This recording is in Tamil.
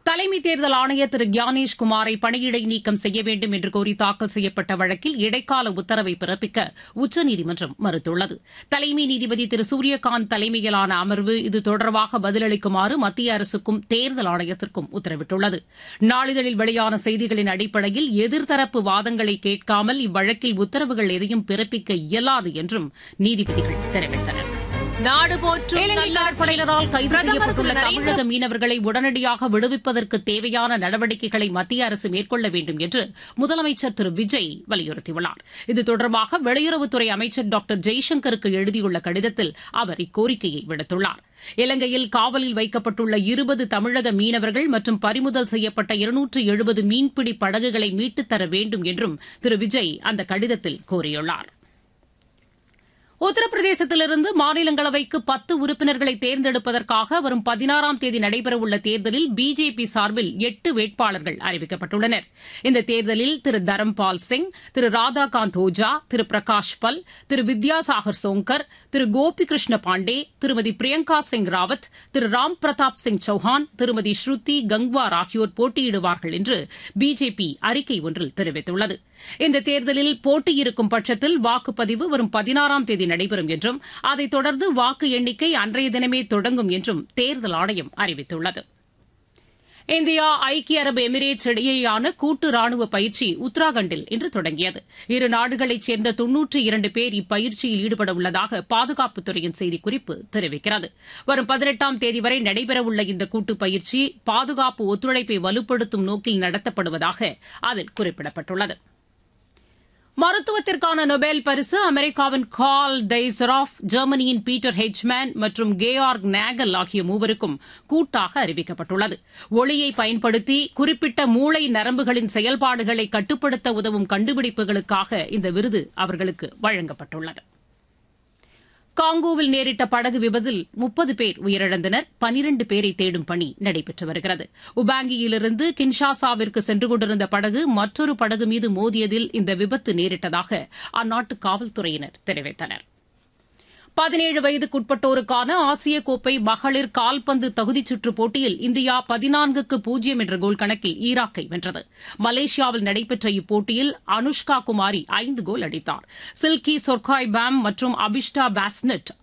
தலைமை தேர்தல் ஆணையர் திரு கியானேஷ் குமாரை பணியிடை நீக்கம் செய்ய வேண்டும் என்று கோரி தாக்கல் செய்யப்பட்ட வழக்கில் இடைக்கால உத்தரவை பிறப்பிக்க உச்சநீதிமன்றம் மறுத்துள்ளது தலைமை நீதிபதி திரு சூரியகாந்த் தலைமையிலான அமர்வு இது தொடர்பாக பதிலளிக்குமாறு மத்திய அரசுக்கும் தேர்தல் ஆணையத்திற்கும் உத்தரவிட்டுள்ளது நாளிதழில் வெளியான செய்திகளின் அடிப்படையில் எதிர்தரப்பு வாதங்களை கேட்காமல் இவ்வழக்கில் உத்தரவுகள் எதையும் பிறப்பிக்க இயலாது என்றும் நீதிபதிகள் தெரிவித்தனர் நாடு போற்றும் இலங்கை கடற்படையினரால் கைது பிரதமர் செய்யப்பட்டுள்ள திரு நரேந்திர தமிழக மீனவர்களை உடனடியாக விடுவிப்பதற்கு தேவையான நடவடிக்கைகளை மத்திய அரசு மேற்கொள்ள வேண்டும் என்று முதலமைச்சர் திரு விஜய் வலியுறுத்தியுள்ளார் இது தொடர்பாக வெளியுறவுத்துறை அமைச்சர் டாக்டர் ஜெய்சங்கருக்கு எழுதியுள்ள கடிதத்தில் அவர் இக்கோரிக்கையை விடுத்துள்ளார் இலங்கையில் காவலில் வைக்கப்பட்டுள்ள இருபது தமிழக மீனவர்கள் மற்றும் பறிமுதல் செய்யப்பட்ட இருநூற்று எழுபது மீன்பிடி படகுகளை மீட்டுத் தர வேண்டும் என்றும் திரு விஜய் அந்த கடிதத்தில் கூறியுள்ளார் உத்தரப்பிரதேசத்திலிருந்து மாநிலங்களவைக்கு பத்து உறுப்பினர்களை தேர்ந்தெடுப்பதற்காக வரும் பதினாறாம் தேதி நடைபெறவுள்ள தேர்தலில் பிஜேபி சார்பில் எட்டு வேட்பாளர்கள் அறிவிக்கப்பட்டுள்ளனர் இந்த தேர்தலில் திரு தரம்பால் சிங் திரு ராதாகாந்த் ஓஜா திரு பிரகாஷ் பல் திரு வித்யாசாகர் சோங்கர் திரு கோபிகிருஷ்ண பாண்டே திருமதி பிரியங்கா சிங் ராவத் திரு ராம் பிரதாப் சிங் சௌஹான் திருமதி ஸ்ருதி கங்வார் ஆகியோர் போட்டியிடுவார்கள் என்று பிஜேபி அறிக்கை ஒன்றில் தெரிவித்துள்ளது இந்த தேர்தலில் போட்டியிருக்கும் பட்சத்தில் வாக்குப்பதிவு வரும் பதினாறாம் தேதி நடைபெறும் என்றும் அதைத் தொடர்ந்து வாக்கு எண்ணிக்கை அன்றைய தினமே தொடங்கும் என்றும் தேர்தல் ஆணையம் அறிவித்துள்ளது இந்தியா ஐக்கிய அரபு எமிரேட்ஸ் இடையேயான கூட்டு ராணுவ பயிற்சி உத்தராகண்டில் இன்று தொடங்கியது இரு நாடுகளைச் சேர்ந்த தொன்னூற்றி இரண்டு பேர் இப்பயிற்சியில் ஈடுபட உள்ளதாக பாதுகாப்புத்துறையின் செய்திக்குறிப்பு தெரிவிக்கிறது வரும் பதினெட்டாம் தேதி வரை நடைபெறவுள்ள இந்த கூட்டுப் பயிற்சி பாதுகாப்பு ஒத்துழைப்பை வலுப்படுத்தும் நோக்கில் நடத்தப்படுவதாக அதில் குறிப்பிடப்பட்டுள்ளது மருத்துவத்திற்கான நொபேல் பரிசு அமெரிக்காவின் கால் டெய்சராஃப் ஜெர்மனியின் பீட்டர் ஹெச்மேன் மற்றும் கேயார்க் நேகல் ஆகிய மூவருக்கும் கூட்டாக அறிவிக்கப்பட்டுள்ளது ஒளியை பயன்படுத்தி குறிப்பிட்ட மூளை நரம்புகளின் செயல்பாடுகளை கட்டுப்படுத்த உதவும் கண்டுபிடிப்புகளுக்காக இந்த விருது அவர்களுக்கு வழங்கப்பட்டுள்ளது காங்கோவில் நேரிட்ட படகு விபத்தில் முப்பது பேர் உயிரிழந்தனர் பனிரண்டு பேரை தேடும் பணி நடைபெற்று வருகிறது உபாங்கியிலிருந்து கின்ஷாசாவிற்கு சென்று கொண்டிருந்த படகு மற்றொரு படகு மீது மோதியதில் இந்த விபத்து நேரிட்டதாக அந்நாட்டு காவல்துறையினர் தெரிவித்தனர் பதினேழு வயதுக்குட்பட்டோருக்கான ஆசிய கோப்பை மகளிர் கால்பந்து தகுதிச் சுற்றுப் போட்டியில் இந்தியா பதினான்குக்கு பூஜ்ஜியம் என்ற கோல் கணக்கில் ஈராக்கை வென்றது மலேசியாவில் நடைபெற்ற இப்போட்டியில் அனுஷ்கா குமாரி ஐந்து கோல் அடித்தார் சில்கி சொர்காய் பேம் மற்றும் அபிஷ்டா பாஸ்னெட்